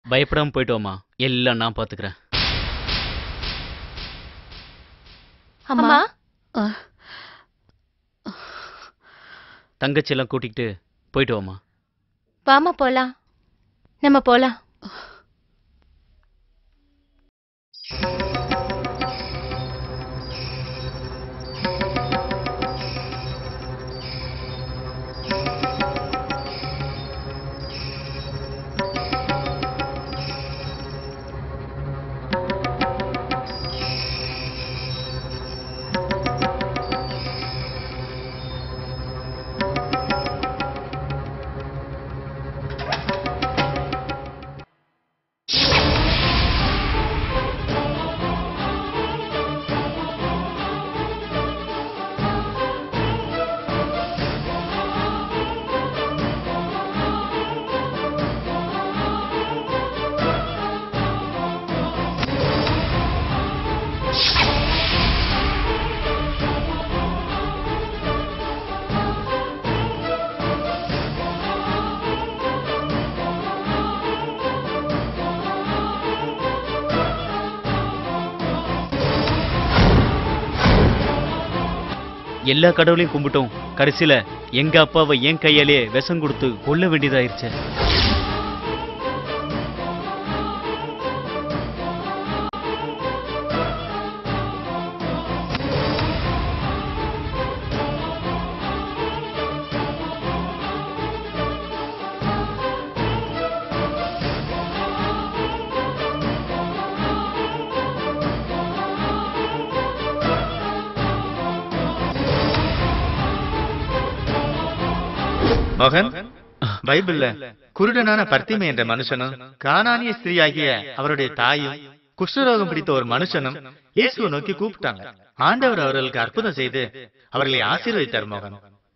பயப்படாம போயிட்டு வாமா எல்லாம் நான் பாத்துக்கிறேன் அம்மா தங்கச்சி எல்லாம் கூட்டிக்கிட்டு போயிட்டு வாமா வாமா போலாம் நம்ம போலாம் எல்லா கடவுளையும் கும்பிட்டோம் கடைசியில எங்க அப்பாவை என் கையாலே விஷம் கொடுத்து கொல்ல வேண்டியதாயிருச்சு மகன் பைபிள்ல குருடனான பர்த்திமை என்ற மனுஷனும் கானானிய ஸ்திரீயாகிய அவருடைய தாயும் குஷ்டரோகம் பிடித்த ஒரு மனுஷனும் இயேசுவை நோக்கி கூப்பிட்டாங்க ஆண்டவர் அவர்களுக்கு அற்புதம் செய்து அவர்களை ஆசீர்வதித்தார் மோகன்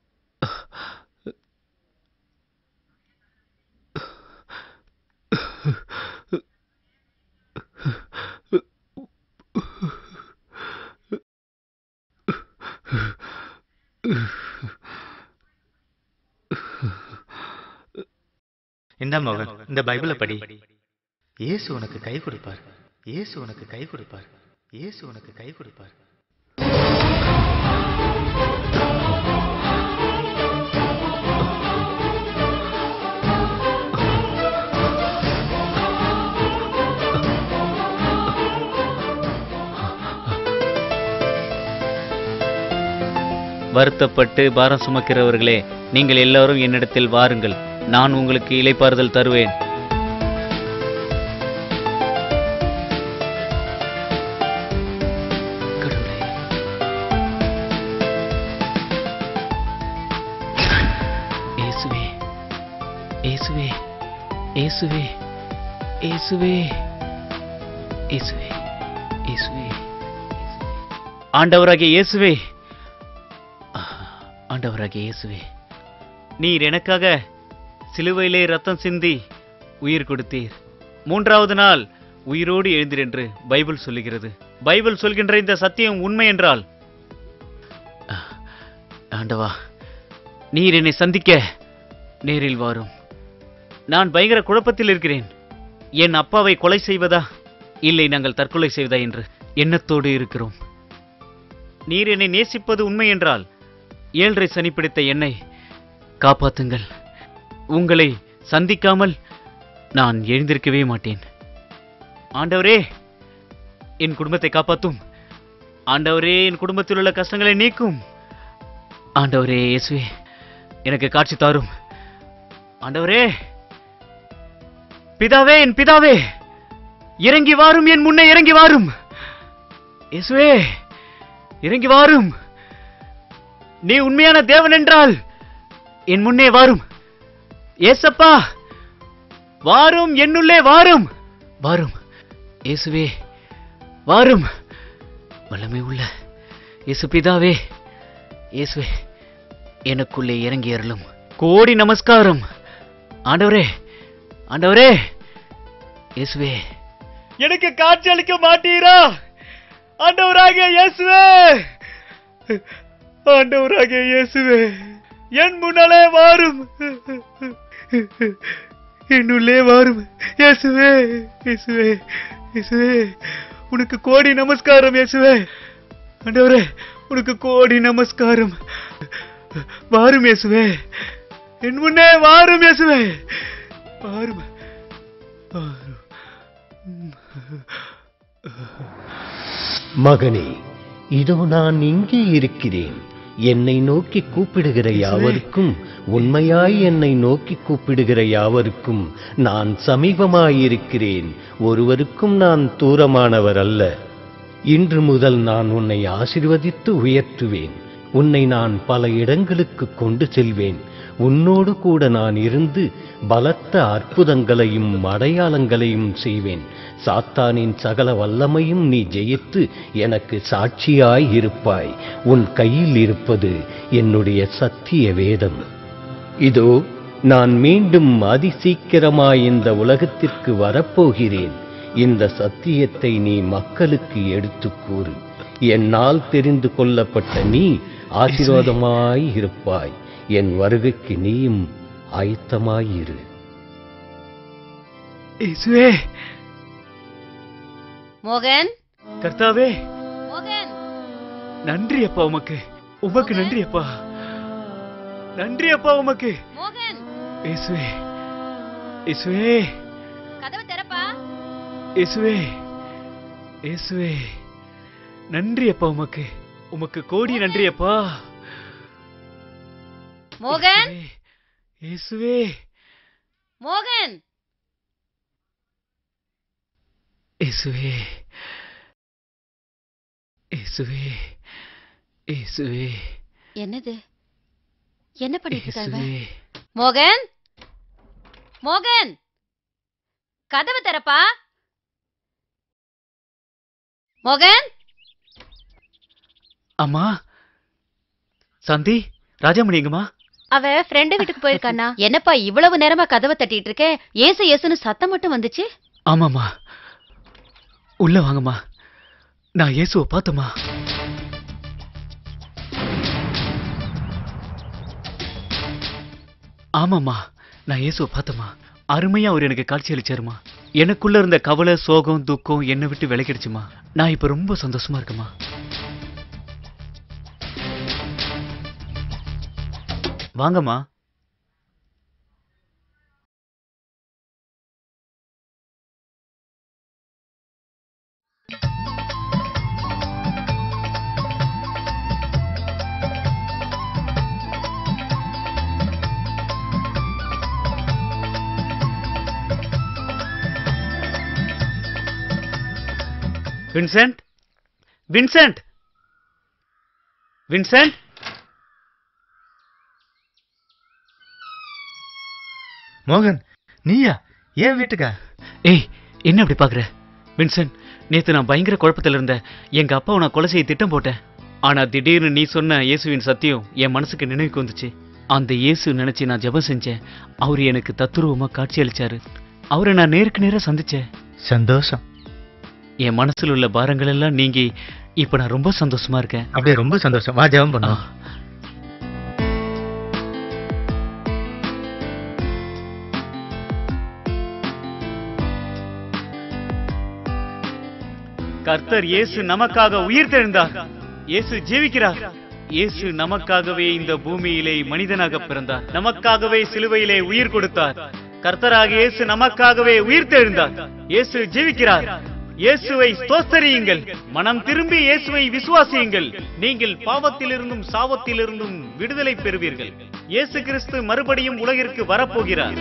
இந்த மோகன் இந்த பைபிளை படி இயேசு உனக்கு கை கொடுப்பார் இயேசு உனக்கு கை கொடுப்பார் இயேசு உனக்கு கை கொடுப்பார் வருத்தப்பட்டு பாரம் சுமக்கிறவர்களே நீங்கள் எல்லாரும் என்னிடத்தில் வாருங்கள் நான் உங்களுக்கு இளைப்பாறுதல் தருவேன் கடவுளே. இயேசுவே இயேசுவே இயேசுவே இயேசுவே இயேசுவே இயேசுவே ஆண்டவராகிய இயேசுவே ஆண்டவராகிய இயேசுவே நீர் எனக்காக சிலுவையிலே ரத்தம் சிந்தி உயிர் கொடுத்தீர் மூன்றாவது நாள் உயிரோடு எழுந்தீர் என்று பைபிள் சொல்லுகிறது பைபிள் சொல்கின்ற இந்த சத்தியம் உண்மை என்றால் அஹ், ஆண்டவா நீர் என்னை சந்திக்க நேரில் வாரும் நான் பயங்கர குழப்பத்தில் இருக்கிறேன் என் அப்பாவை கொலை செய்வதா இல்லை நாங்கள் தற்கொலை செய்வதா என்று எண்ணத்தோடு இருக்கிறோம் நீர் என்னை நேசிப்பது உண்மை என்றால் ஏழரை சனி பிடித்த என்னை காப்பாத்துங்கள் உங்களை சந்திக்காமல் நான் எழுந்திருக்கவே மாட்டேன் ஆண்டவரே என் குடும்பத்தை காப்பாத்தும் ஆண்டவரே என் குடும்பத்தில் உள்ள கஷ்டங்களை நீக்கும் ஆண்டவரே இயேசுவே எனக்கு காட்சி தாரும் ஆண்டவரே பிதாவே என் பிதாவே இறங்கி வாரும் என் முன்னே இறங்கி வாரும் இயேசுவே இறங்கி வாரும் நீ உண்மையான தேவன் என்றால் என் முன்னே வாரும் ஏசப்பா வாரும் என்னுள்ளே வாரும் வாரும் இயேசுவே வாரும் வல்லமை உள்ள இயேசு பிதாவே இயேசுவே எனக்குள்ளே இறங்கி அருளும் கோடி நமஸ்காரம் ஆண்டவரே ஆண்டவரே இயேசுவே எனக்கு காட்சி அளிக்க மாட்டீரா ஆண்டவராகிய இயேசுவே ஆண்டவராகிய இயேசுவே என் முன்னாலே வாரும் என்னுள்ளே வாரும் இயேசுவே இயேசுவே இயேசுவே உனக்கு கோடி நமஸ்காரம் இயேசுவே ஆண்டவரே உனக்கு கோடி நமஸ்காரம் வாரும் இயேசுவே என் முன்னே வாரும் இயேசுவே வாரும் வாரும் மகனே இதோ நான் இங்கே இருக்கிறேன் என்னை நோக்கி கூப்பிடுகிற யாவருக்கும் உண்மையாய் என்னை நோக்கி கூப்பிடுகிற யாவருக்கும் நான் சமீபமாயிருக்கிறேன் ஒருவருக்கும் நான் தூரமானவர் அல்ல இன்று முதல் நான் உன்னை ஆசிர்வதித்து உயர்த்துவேன் உன்னை நான் பல இடங்களுக்கு கொண்டு செல்வேன் உன்னோடு கூட நான் இருந்து பலத்த அற்புதங்களையும் அடையாளங்களையும் செய்வேன் சாத்தானின் சகல வல்லமையும் நீ ஜெயித்து எனக்கு சாட்சியாய் இருப்பாய் உன் கையில் இருப்பது என்னுடைய சத்திய வேதம் இதோ நான் மீண்டும் அதிசீக்கிரமாய் இந்த உலகத்திற்கு வரப்போகிறேன் இந்த சத்தியத்தை நீ மக்களுக்கு எடுத்துக் கூறு என்னால் தெரிந்து கொள்ளப்பட்ட நீ ஆசீர்வாதமாய் இருப்பாய் என் வருகைக்கு நீயும் ஆயத்தமாயிரு இயேசுவே மோகன் கர்த்தாவே மோகன் நன்றி அப்பா உமக்கு உமக்கு நன்றி அப்பா நன்றி அப்பா உமக்கு மோகன் இயேசுவே இயேசுவே கதவை திறப்பா இயேசுவே இயேசுவே நன்றி அப்பா உமக்கு உமக்கு கோடி நன்றி அப்பா மோகன் இயேசுவே மோகன் இயேசுவே இயேசுவே இயேசுவே என்னது என்ன பண்ணிட்டு இருக்காங்க இயேசுவே மோகன் மோகன் கதவை திறப்பா மோகன் அம்மா சாந்தி ராஜாமணி எங்கம்மா அவ ஃப்ரெண்டு வீட்டுக்கு போயிருக்கானா என்னப்பா இவ்வளவு நேரமா கதவை தட்டிட்டு இருக்க ஏசு ஏசுன்னு சத்தம் மட்டும் வந்துச்சு ஆமாம்மா உள்ள வாங்கம்மா நான் இயேசுவை பார்த்தம்மா ஆமாம்மா நான் இயேசுவை பார்த்தம்மா அருமையா அவர் எனக்கு காட்சி அளிச்சாருமா எனக்குள்ள இருந்த கவலை சோகம் துக்கம் என்னை விட்டு விலகிடுச்சுமா நான் இப்ப ரொம்ப சந்தோஷமா இருக்கேம்மா வாங்கம்மா வின்சென்ட் வின்சென்ட் வின்சென்ட் மோகன் நீயா ஏன் வீட்டுக்கா ஏய் என்ன அப்படி பாக்குற வின்சென்ட் நேத்து நான் பயங்கர குழப்பத்துல இருந்தேன் எங்க அப்பாவை நான் கொலை செய்ய திட்டம் போட்டேன் ஆனா திடீர்னு நீ சொன்ன இயேசுவின் சத்தியம் என் மனசுக்கு நினைவுக்கு வந்துச்சு அந்த இயேசு நினைச்சு நான் ஜெபம் செஞ்சேன் அவர் எனக்கு தத்துருவமா காட்சி அளிச்சாரு அவரை நான் நேருக்கு நேரா சந்திச்சேன் சந்தோஷம் என் மனசுல உள்ள பாரங்கள் எல்லாம் நீங்கி இப்ப நான் ரொம்ப சந்தோஷமா இருக்கேன் அப்படியே ரொம்ப சந்தோஷம் வா ஜெபம் ஆ. பண்ணுவோம் கர்த்தர் இயேசு நமக்காக உயிர் தெழுந்தார் இயேசு ஜீவிக்கிறார் இயேசு நமக்காகவே இந்த பூமியிலே மனிதனாக பிறந்தார் நமக்காகவே சிலுவையிலே உயிர் கொடுத்தார் கர்த்தராக இயேசு நமக்காகவே உயிர் தெழுந்தார் இயேசு ஜீவிக்கிறார் இயேசுவை ஸ்தோத்தரியுங்கள் மனம் திரும்பி இயேசுவை விசுவாசியுங்கள் நீங்கள் பாவத்திலிருந்தும் சாவத்திலிருந்தும் விடுதலை பெறுவீர்கள் இயேசு கிறிஸ்து மறுபடியும் உலகிற்கு வரப்போகிறார்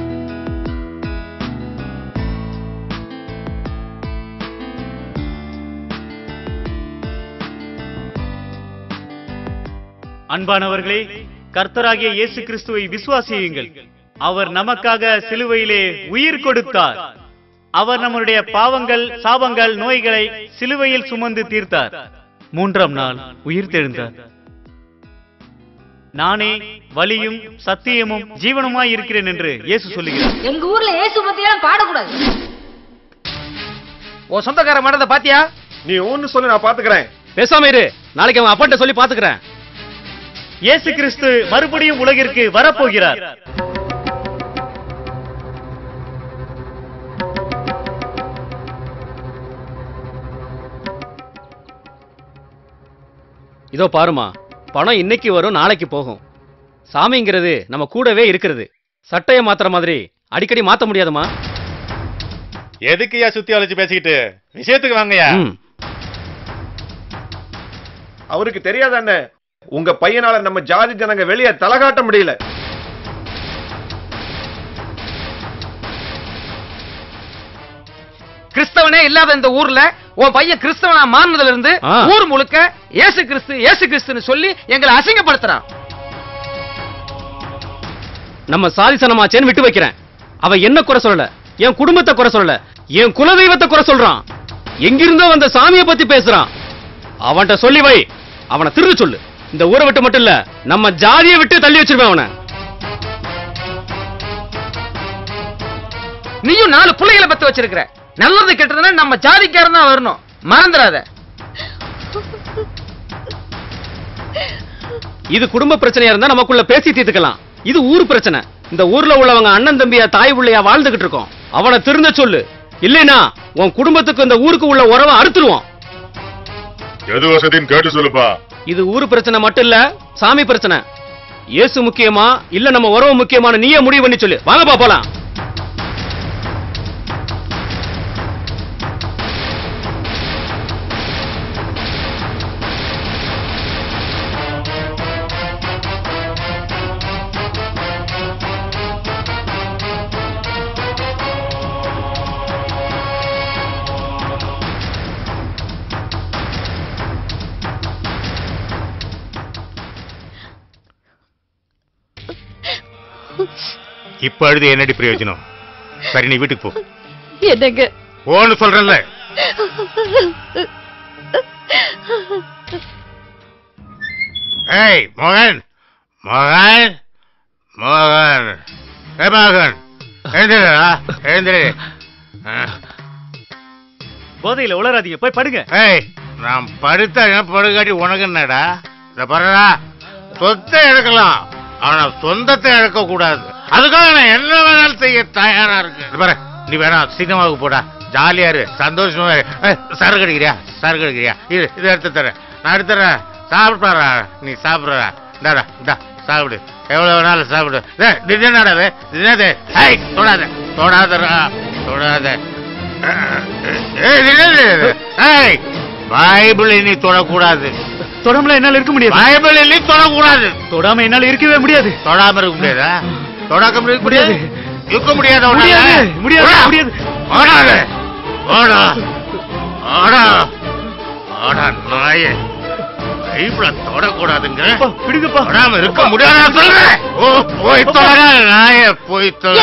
அன்பானவர்களே கர்த்தராகிய இயேசு கிறிஸ்துவை விசுவாசியுங்கள் அவர் நமக்காக சிலுவையிலே உயிர் கொடுத்தார் அவர் நம்முடைய பாவங்கள் சாபங்கள் நோய்களை சிலுவையில் சுமந்து தீர்த்தார் மூன்றாம் நாள் உயிர் தெழுந்தார் நானே வழியும் சத்தியமும் ஜீவனுமாய் இருக்கிறேன் என்று இயேசு சொல்லுகிறார் எங்க ஊர்ல ஏசு பத்தியெல்லாம் பாடக்கூடாது உன் சொந்தக்கார மடத்தை பாத்தியா நீ ஒன்னு சொல்லி நான் பாத்துக்கிறேன் பேசாம இரு நாளைக்கு அவன் அப்பன்ட்ட சொல்லி பாத்துக்கிறேன் இயேசு கிறிஸ்து மறுபடியும் உலகிற்கு வரப்போகிறார் இதோ பாருமா பணம் இன்னைக்கு வரும் நாளைக்கு போகும் சாமிங்கிறது நம்ம கூடவே இருக்கிறது சட்டையை மாத்துற மாதிரி அடிக்கடி மாத்த முடியாதுமா எதுக்குயா சுத்தி வளைச்சு பேசிக்கிட்டு விஷயத்துக்கு வாங்கயா ம். அவருக்கு தெரியாதானே உங்க பையனால நம்ம ஜாதி ஜனங்க வெளியே தலை காட்ட முடியல கிறிஸ்தவனே இல்லாத இந்த ஊர்ல உன் பையன் கிறிஸ்தவனா மாறினதுல இருந்து ஆ. ஊர் முழுக்க இயேசு கிறிஸ்து இயேசு கிறிஸ்துன்னு சொல்லி எங்களை அசிங்கப்படுத்துறான் நம்ம சாதிசனமாச்சேன்னு விட்டு வைக்கிறேன் அவ என்ன குறை சொல்லல என் குடும்பத்தை குறை சொல்லல என் குலதெய்வத்தை குறை சொல்றான் எங்கிருந்தோ வந்த சாமியை பத்தி பேசுறான் அவன்கிட்ட சொல்லி வை அவனை திருட சொல்லு இந்த ஊரை விட்டு மட்டும் இல்ல நம்ம ஜாதியை விட்டு தள்ளி வச்சிருவேன் அவனை நீயும் நாலு பிள்ளைகளை பத்து வச்சிருக்கிற நல்லது கெட்டதுன்னா நம்ம ஜாதிக்காரன் தான் வரணும் மறந்துடாத இது குடும்ப பிரச்சனையா இருந்தா நமக்குள்ள பேசி தீர்த்துக்கலாம் இது ஊர் பிரச்சனை இந்த ஊர்ல உள்ளவங்க அண்ணன் தம்பியா தாய் பிள்ளையா வாழ்ந்துகிட்டு இருக்கோம் அவனை திருந்த சொல்லு இல்லைனா உன் குடும்பத்துக்கு இந்த ஊருக்கு உள்ள உறவை அறுத்துருவோம் எது வசதின்னு கேட்டு சொல்லுப்பா இது ஊர் பிரச்சனை மட்டும் இல்ல சாமி பிரச்சனை இயேசு முக்கியமா இல்ல நம்ம உறவு முக்கியமான நீயே முடிவு பண்ணி சொல்லு வாங்கப்பா போலாம் இப்ப அழுது என்னடி பிரயோஜனம் சரி நீ வீட்டுக்கு போ என்னங்க போன்னு சொல்றேன்ல ஏய் மோகன் மோகன் மோகன் ஏ மோகன் எழுந்திரா எழுந்திரு போதையில உளராதீங்க போய் படுங்க ஏய் நான் படுத்த படுகாட்டி உனக்கு என்னடா இத பாருடா சொத்தை இழக்கலாம் ஆனா சொந்தத்தை இழக்க கூடாது அதுக்காக நான் என்ன வேணாலும் செய்ய தயாரா இருக்கு இது பாரு நீ வேணா சினிமாவுக்கு போடா ஜாலியா இரு சந்தோஷமா இரு ஏய், சரக்கு அடிக்கிறியா சரக்கு அடிக்கிறியா இது இதை எடுத்து தரேன் நான் எடுத்து தரேன் சாப்பிடுறா நீ சாப்பிடுறா இந்தாடா இந்தா சாப்பிடு எவ்வளவு வேணாலும் சாப்பிடு டேய், இது என்னடா இது இது என்னது ஏய் தொடாத தொடாதடா தொடாத ஏய், இது என்னது இது? ஏய் பைபிள் நீ தொடக்கூடாது தொடாமல என்னால இருக்க முடியாது பைபிள் நீ தொடக்கூடாது தொடாம என்னால இருக்கவே முடியாது தொடாம இருக்க முடியாதா தொடாக்க இருக்க முடியாது இருக்க முடியாத முடியாது முடியாது முடியாது ஓடாத ஓடா ஓடா ஓடா நாயே பைபிள தொடக்கூடாதுங்க அப்பா, விடுங்கப்பா தொடாம இருக்க முடியாதா சொல்றேன் ஓ போய் தொட நாயே போய் தொட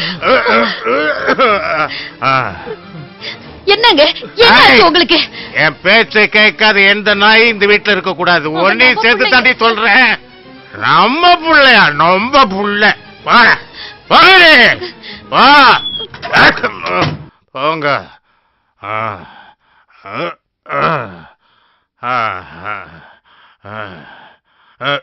ஆ. என்னங்க என்ன ஏய். ஆச்சு உங்களுக்கு என் பேச்சை கேட்காத எந்த நாயும் இந்த வீட்டுல இருக்க கூடாது ஒன்னையும் சேர்த்து தாண்டி சொல்றேன் நம்ம புள்ளையா நம்ம புள்ள வாடா வாடி வா போங்க ஆ. ஆ. ஆ. ஆ. ஆ. ஆ. ஆ.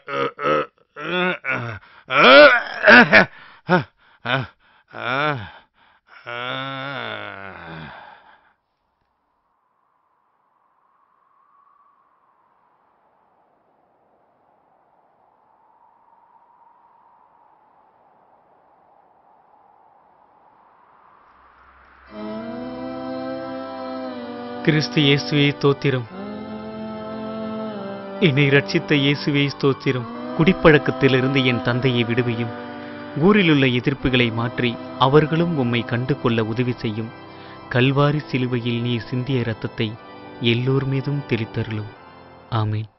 ஆ. ஆ. ஆ. கிறிஸ்து இயேசுவே ஸ்தோத்திரம் என்னை ரட்சித்த இயேசுவே ஸ்தோத்திரம் குடிப்பழக்கத்திலிருந்து என் தந்தையை விடுவியும் ஊரிலுள்ள எதிர்ப்புகளை மாற்றி அவர்களும் உம்மை கண்டு கொள்ள உதவி செய்யும் கல்வாரி சிலுவையில் நீ சிந்திய இரத்தத்தை எல்லோர் மீதும் தெளித்தருளும் ஆமென்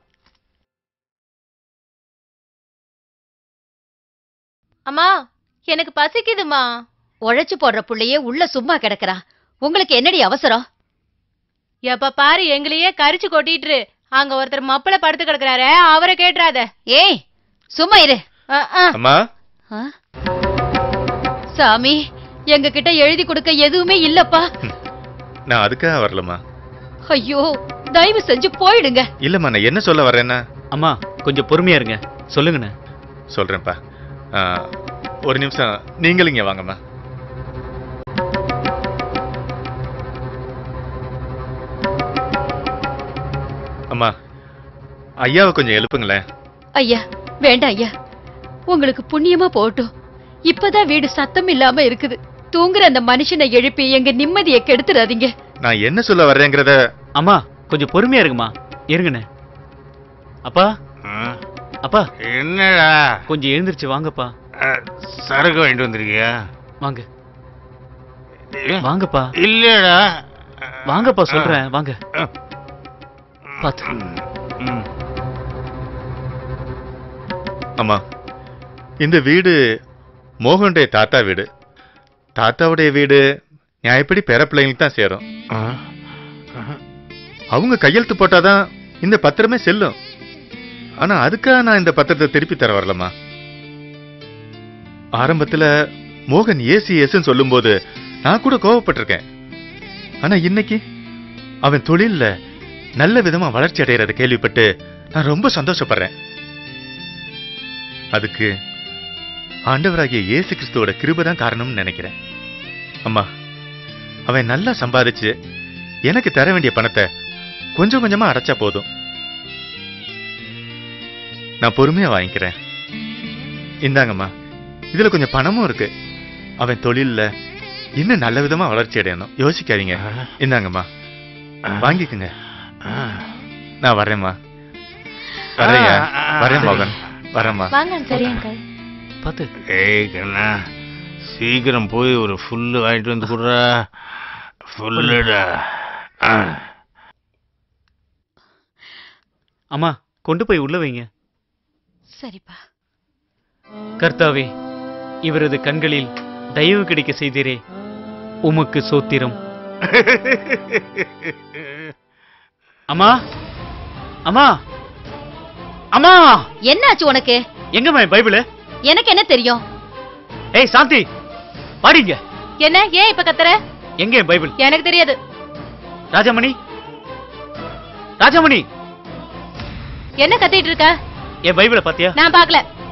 அம்மா எனக்கு பசிக்குதுமா உழைச்சு போடுற புள்ளையே உள்ள சும்மா கிடக்குறா உங்களுக்கு என்னடி அவசரம் எப்ப பாரு எங்களையே கரிச்சு கொட்டிட்டு அங்க ஒருத்தர் மப்பள படுத்து கிடக்குறாரு அவரை கேட்டுறாத ஏய் சும்மா இரு அஹ், அஹ். அம்மா ஆ? சாமி எங்க கிட்ட எழுதி கொடுக்க எதுவுமே இல்லப்பா நான் அதுக்காக வரலம்மா ஐயோ தயவு செஞ்சு போயிடுங்க இல்லம்மா நான் என்ன சொல்ல வரேன்னா அம்மா கொஞ்சம் பொறுமையா இருங்க சொல்லுங்கண்ணே சொல்றேன்ப்பா ஆ, ஒரு நிமிஷம் நீங்களும் இங்க வாங்கம்மா அம்மா ஐயாவை கொஞ்சம் எழுப்புங்களேன் ஐயா வேண்டாம் ஐயா உங்களுக்கு புண்ணியமா போகட்டும் இப்பதான் வீடு சத்தம் இல்லாம இருக்குது தூங்குற அந்த மனுஷனை எழுப்பி எங்க நிம்மதியை கெடுத்துறாதீங்க நான் என்ன சொல்ல வர்றேங்கிறத அம்மா கொஞ்சம் பொறுமையா இருங்கம்மா இருங்கண்ணே அப்பா அப்பா என்னடா கொஞ்சம் எழுந்திருச்சு வாங்கப்பா அஹ், சரக்கு வாங்கிட்டு வந்திருக்கியா வாங்க வாங்கப்பா இல்லடா வாங்கப்பா சொல்றேன் வாங்க பாத்து ம். அம்மா இந்த வீடு மோகனுடைய தாத்தா வீடு தாத்தாவுடைய வீடு நான் எப்படி பேர பிள்ளைங்களுக்கு தான் சேரும் அவங்க கையெழுத்து போட்டாதான் இந்த பத்திரமே செல்லும் ஆனா அதுக்காக நான் இந்த பத்திரத்தை திருப்பி தர வரலம்மா ஆரம்பத்துல மோகன் ஏசி ஏசுன்னு சொல்லும்போது நான் கூட கோவப்பட்டிருக்கேன் ஆனா இன்னைக்கு அவன் தொழில்ல நல்ல விதமா வளர்ச்சி அடைகிறத கேள்விப்பட்டு நான் ரொம்ப சந்தோஷப்படுறேன் அதுக்கு ஆண்டவராகிய இயேசு கிறிஸ்துவோட கிருபை தான் காரணம்னு நினைக்கிறேன் அம்மா அவன் நல்லா சம்பாதிச்சு எனக்கு தர வேண்டிய பணத்தை கொஞ்சம் கொஞ்சமா அடைச்சா போதும் நான் பொறுமையா வாங்கிக்கிறேன் இந்தாங்கம்மா இதுல கொஞ்சம் பணமும் இருக்கு அவன் தொழில்ல இன்னும் நல்ல விதமா வளர்ச்சி அடையணும் யோசிக்காதீங்க இந்தாங்கம்மா வாங்கிக்கோங்க நான் வரேம்மா வரேயா வரேன் மோகன் வரேம்மா வாங்க சரி அங்கிள் பாத்து ஏய் கண்ணா சீக்கிரம் போய் ஒரு ஃபுல்லு வாங்கிட்டு வந்து கொடுறா ஃபுல்லுடா அம்மா கொண்டு போய் உள்ள வைங்க சரிப்பா கர்த்தாவே இவரது கண்களில் தயவு கிடைக்க செய்தீரே உமக்கு சோத்திரம் அம்மா அம்மா அம்மா என்னாச்சு உனக்கு எங்கம்மா என் பைபிள் எனக்கு என்ன தெரியும் ஏய் சாந்தி பாடிங்க என்ன ஏன் இப்ப கத்துற எங்க என் பைபிள் எனக்கு தெரியாது ராஜாமணி ராஜாமணி என்ன கத்திட்டு இருக்க என் பைபிளை பாத்தியா நான் பார்க்கல